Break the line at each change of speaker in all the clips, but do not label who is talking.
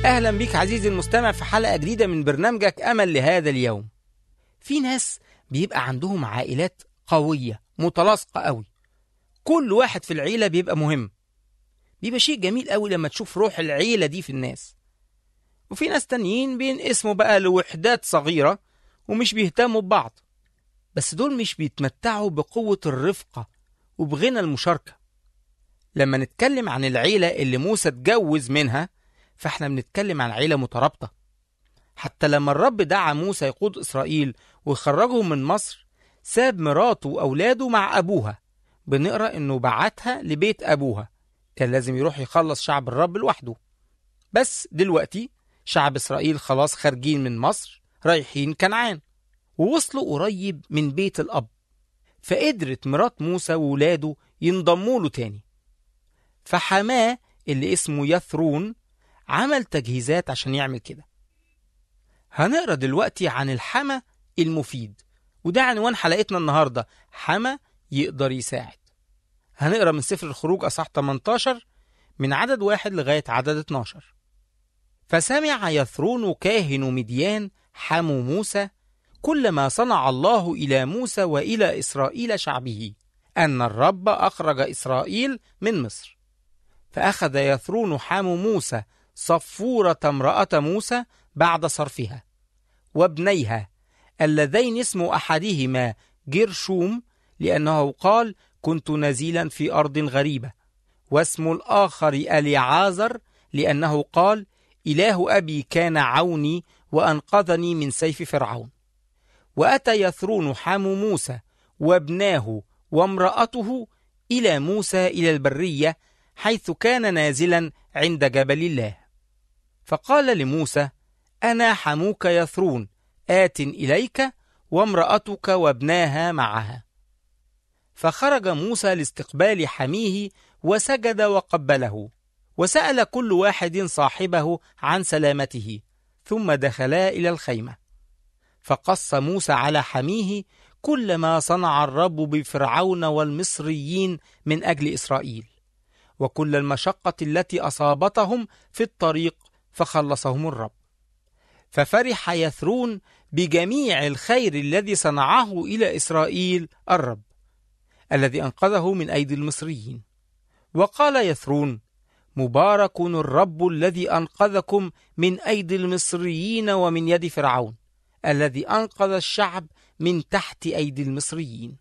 أهلا بيك عزيزي المستمع في حلقة جديدة من برنامجك أمل لهذا اليوم في ناس بيبقى عندهم عائلات قوية متلاصقة قوي كل واحد في العيلة بيبقى مهم بيبقى شيء جميل قوي لما تشوف روح العيلة دي في الناس وفي ناس تانيين بينقسموا بقى لوحدات صغيرة ومش بيهتموا ببعض بس دول مش بيتمتعوا بقوة الرفقة وبغنى المشاركة لما نتكلم عن العيلة اللي موسى اتجوز منها فاحنا بنتكلم عن عيلة مترابطة حتى لما الرب دعا موسى يقود إسرائيل ويخرجهم من مصر ساب مراته وأولاده مع أبوها بنقرأ إنه بعتها لبيت أبوها كان لازم يروح يخلص شعب الرب لوحده بس دلوقتي شعب إسرائيل خلاص خارجين من مصر رايحين كنعان ووصلوا قريب من بيت الأب فقدرت مرات موسى وولاده ينضموا له تاني فحماه اللي اسمه يثرون عمل تجهيزات عشان يعمل كده هنقرا دلوقتي عن الحما المفيد وده عنوان حلقتنا النهارده حما يقدر يساعد هنقرا من سفر الخروج اصح 18 من عدد واحد لغايه عدد 12 فسمع يثرون كاهن مديان حمو موسى كل ما صنع الله الى موسى والى اسرائيل شعبه ان الرب اخرج اسرائيل من مصر فاخذ يثرون حمو موسى صفورة امرأة موسى بعد صرفها وابنيها اللذين اسم أحدهما جرشوم لأنه قال كنت نزيلا في أرض غريبة واسم الآخر أليعازر لأنه قال إله أبي كان عوني وأنقذني من سيف فرعون وأتى يثرون حام موسى وابناه وامرأته إلى موسى إلى البرية حيث كان نازلا عند جبل الله فقال لموسى انا حموك يثرون ات اليك وامراتك وابناها معها فخرج موسى لاستقبال حميه وسجد وقبله وسال كل واحد صاحبه عن سلامته ثم دخلا الى الخيمه فقص موسى على حميه كل ما صنع الرب بفرعون والمصريين من اجل اسرائيل وكل المشقه التي اصابتهم في الطريق فخلصهم الرب ففرح يثرون بجميع الخير الذي صنعه الى اسرائيل الرب الذي انقذه من ايدي المصريين وقال يثرون مبارك الرب الذي انقذكم من ايدي المصريين ومن يد فرعون الذي انقذ الشعب من تحت ايدي المصريين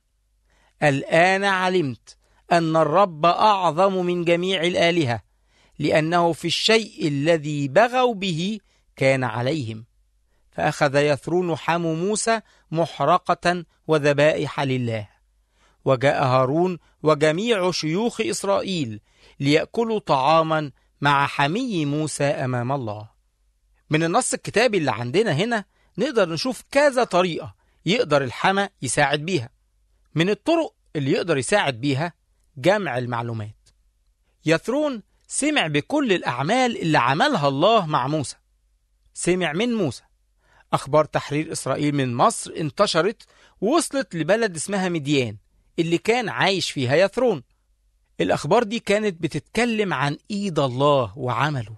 الان علمت ان الرب اعظم من جميع الالهه لأنه في الشيء الذي بغوا به كان عليهم فأخذ يثرون حم موسى محرقة وذبائح لله وجاء هارون وجميع شيوخ إسرائيل ليأكلوا طعاما مع حمي موسى أمام الله من النص الكتابي اللي عندنا هنا نقدر نشوف كذا طريقة يقدر الحما يساعد بيها من الطرق اللي يقدر يساعد بيها جمع المعلومات يثرون سمع بكل الأعمال اللي عملها الله مع موسى سمع من موسى أخبار تحرير إسرائيل من مصر انتشرت ووصلت لبلد اسمها مديان اللي كان عايش فيها يثرون الأخبار دي كانت بتتكلم عن إيد الله وعمله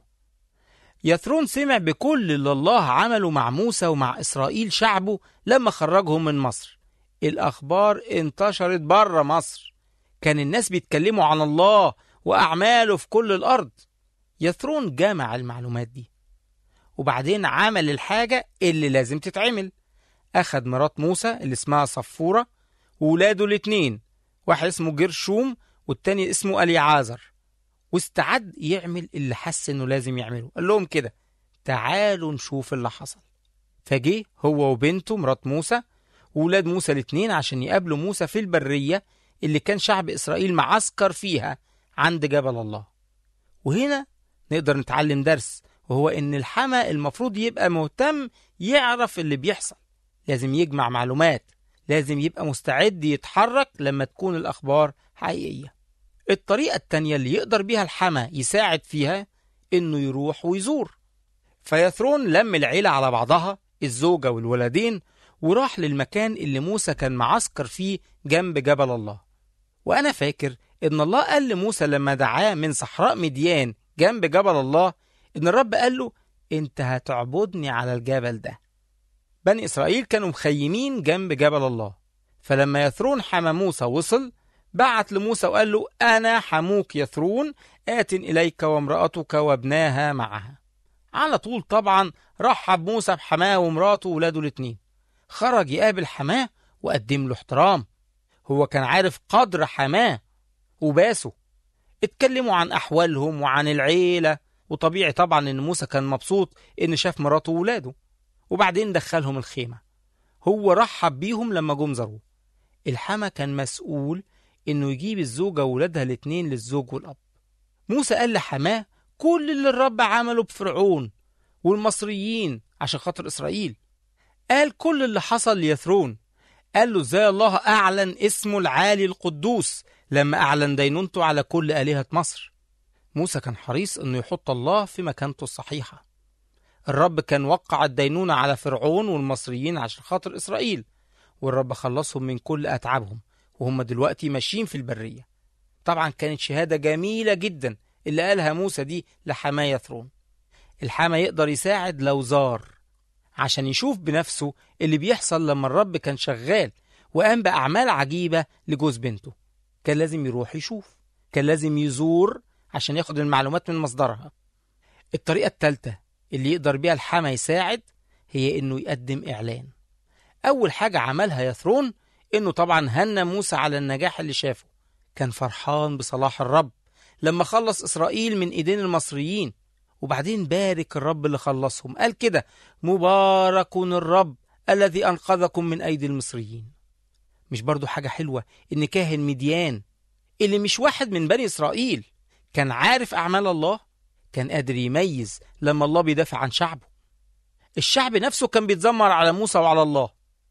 يثرون سمع بكل اللي الله عمله مع موسى ومع إسرائيل شعبه لما خرجهم من مصر الأخبار انتشرت بره مصر كان الناس بيتكلموا عن الله وأعماله في كل الأرض يثرون جمع المعلومات دي وبعدين عمل الحاجة اللي لازم تتعمل أخد مرات موسى اللي اسمها صفورة وولاده الاتنين واحد اسمه جرشوم والتاني اسمه أليعازر واستعد يعمل اللي حس انه لازم يعمله قال لهم كده تعالوا نشوف اللي حصل فجه هو وبنته مرات موسى وولاد موسى الاتنين عشان يقابلوا موسى في البرية اللي كان شعب إسرائيل معسكر فيها عند جبل الله وهنا نقدر نتعلم درس وهو ان الحما المفروض يبقى مهتم يعرف اللي بيحصل لازم يجمع معلومات لازم يبقى مستعد يتحرك لما تكون الأخبار حقيقية الطريقة التانية اللي يقدر بيها الحما يساعد فيها إنه يروح ويزور فيثرون لم العيلة على بعضها الزوجة والولدين وراح للمكان اللي موسى كان معسكر فيه جنب جبل الله وأنا فاكر إن الله قال لموسى لما دعاه من صحراء مديان جنب جبل الله إن الرب قال له انت هتعبدني على الجبل ده بني إسرائيل كانوا مخيمين جنب جبل الله فلما يثرون حمى موسى وصل بعت لموسى وقال له أنا حموك يثرون آت إليك وامرأتك وابناها معها على طول طبعا رحب موسى بحماه ومراته وولاده الاتنين خرج يقابل حماه وقدم له احترام هو كان عارف قدر حماه وباسه اتكلموا عن أحوالهم وعن العيلة وطبيعي طبعا إن موسى كان مبسوط إن شاف مراته وولاده وبعدين دخلهم الخيمة هو رحب بيهم لما جم زاروه الحما كان مسؤول إنه يجيب الزوجة وولادها الاتنين للزوج والأب موسى قال لحماه كل اللي الرب عمله بفرعون والمصريين عشان خاطر إسرائيل قال كل اللي حصل ليثرون قال له ازاي الله أعلن اسمه العالي القدوس لما أعلن دينونته على كل آلهة مصر موسى كان حريص أنه يحط الله في مكانته الصحيحة الرب كان وقع الدينونة على فرعون والمصريين عشان خاطر إسرائيل والرب خلصهم من كل أتعابهم وهم دلوقتي ماشيين في البرية طبعا كانت شهادة جميلة جدا اللي قالها موسى دي لحماه يثرون الحما يقدر يساعد لو زار عشان يشوف بنفسه اللي بيحصل لما الرب كان شغال وقام بأعمال عجيبة لجوز بنته كان لازم يروح يشوف كان لازم يزور عشان ياخد المعلومات من مصدرها الطريقة الثالثة اللي يقدر بيها الحما يساعد هي انه يقدم اعلان اول حاجة عملها يثرون انه طبعا هنى موسى على النجاح اللي شافه كان فرحان بصلاح الرب لما خلص اسرائيل من ايدين المصريين وبعدين بارك الرب اللي خلصهم قال كده مبارك الرب الذي انقذكم من ايدي المصريين مش برضو حاجة حلوة ان كاهن مديان اللي مش واحد من بني اسرائيل كان عارف اعمال الله كان قادر يميز لما الله بيدافع عن شعبه الشعب نفسه كان بيتذمر على موسى وعلى الله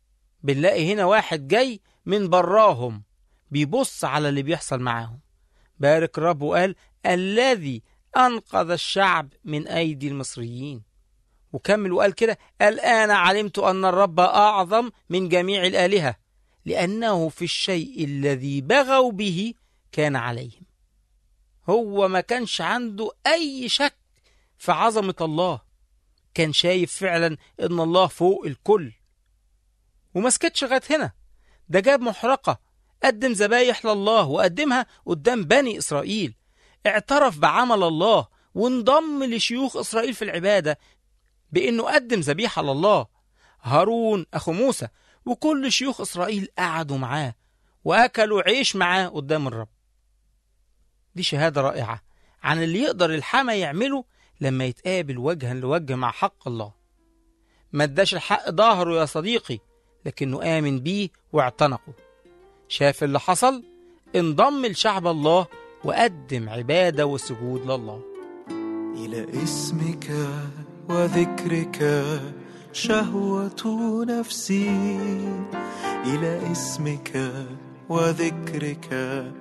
بنلاقي هنا واحد جاي من براهم بيبص على اللي بيحصل معاهم بارك الرب وقال الذي أنقذ الشعب من أيدي المصريين وكمل وقال كده الآن علمت أن الرب أعظم من جميع الآلهة لأنه في الشيء الذي بغوا به كان عليهم هو ما كانش عنده أي شك في عظمة الله كان شايف فعلا إن الله فوق الكل وما سكتش لغاية هنا ده جاب محرقة قدم ذبايح لله وقدمها قدام بني إسرائيل اعترف بعمل الله وانضم لشيوخ إسرائيل في العبادة بأنه قدم ذبيحة لله هارون أخو موسى وكل شيوخ إسرائيل قعدوا معاه وأكلوا عيش معاه قدام الرب دي شهادة رائعة عن اللي يقدر الحما يعمله لما يتقابل وجها لوجه مع حق الله ما اداش الحق ظهره يا صديقي لكنه آمن بيه واعتنقه شاف اللي حصل انضم لشعب الله وقدم عبادة وسجود لله
إلى اسمك وذكرك شهوة نفسي إلى اسمك وذكرك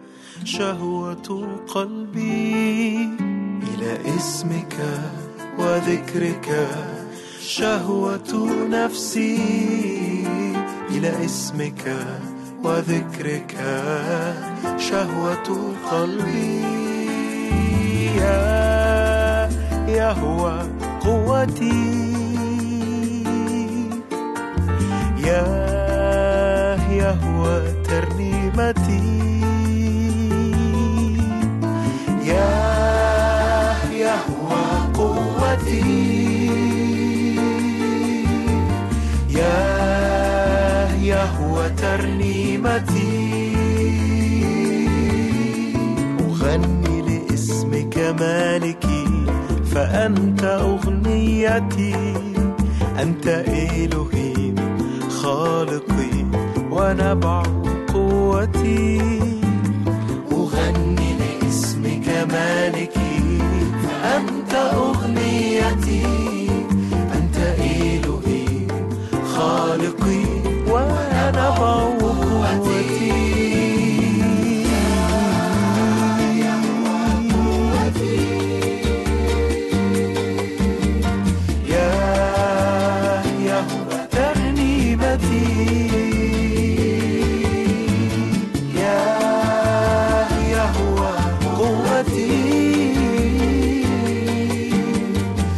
شهوة قلبي إلى اسمك وذكرك شهوة نفسي إلى اسمك وذكرك شهوة قلبي يا يهوى قوتي يا يهوى ترنيمتي يا يهوى قوتي يا يهوى ترنيمتي أغني لاسمك مالكي فأنت أغنيتي أنت إلهي خالقي ونبع قوتي أغني لاسمك مالكي فأنت أغنيتي أنت إلهي خالقي ونبع قوتي يا يهوى ترنيمتي يا يهوى قوتي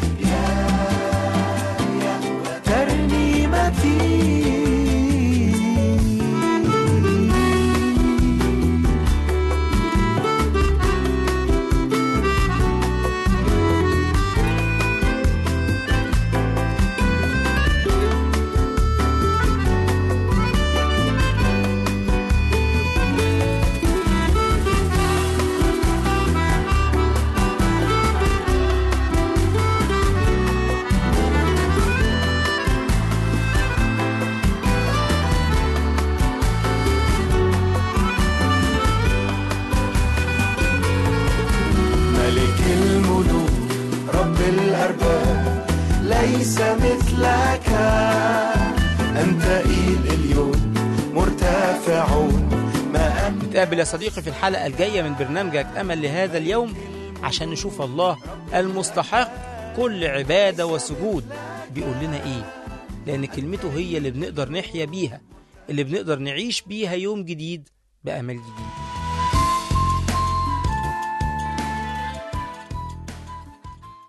ليس مثلك أنت إيل اليوم مرتفعون ما أنت
نتقابل يا صديقي في الحلقة الجاية من برنامجك أمل لهذا اليوم عشان نشوف الله المستحق كل عبادة وسجود بيقول لنا إيه لأن كلمته هي اللي بنقدر نحيا بيها اللي بنقدر نعيش بيها يوم جديد بأمل جديد